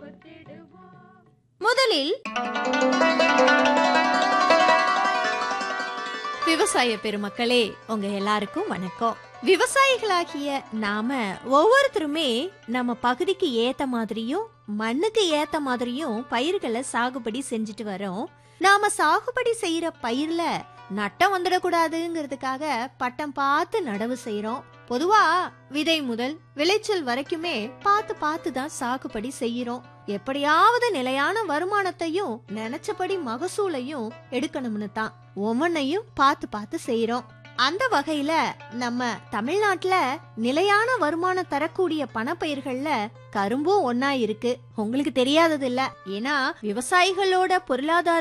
முதலில் விவசாய பெருமக்களே உங்க எல்லாருக்கும் வணக்கம் விவசாயிகளாகிய நாம ஒவ்வொருத்தருமே நம்ம பகுதிக்கு ஏத்த மாதிரியும் மண்ணுக்கு ஏத்த மாதிரியும் பயிர்களை சாகுபடி செஞ்சுட்டு வரோம் நாம சாகுபடி செய்யற பயிர்ல நட்டம் வந்துடக்கூடாதுங்கிறதுக்காக பட்டம் பார்த்து நடவு செய்யறோம் பொதுவா விதை முதல் விளைச்சல் வரைக்குமே பார்த்து பார்த்து தான் சாகுபடி செய்யறோம் எப்படியாவது நிலையான வருமானத்தையும் நினைச்சபடி மகசூலையும் எடுக்கணும்னு தான் ஒவ்வொன்னையும் பார்த்து பார்த்து செய்யறோம் அந்த வகையில நம்ம தமிழ்நாட்டுல நிலையான வருமானம் தரக்கூடிய பணப்பயிர்கள்ல கரும்பும் ஒன்னா இருக்கு உங்களுக்கு தெரியாதது இல்ல ஏன்னா விவசாயிகளோட பொருளாதார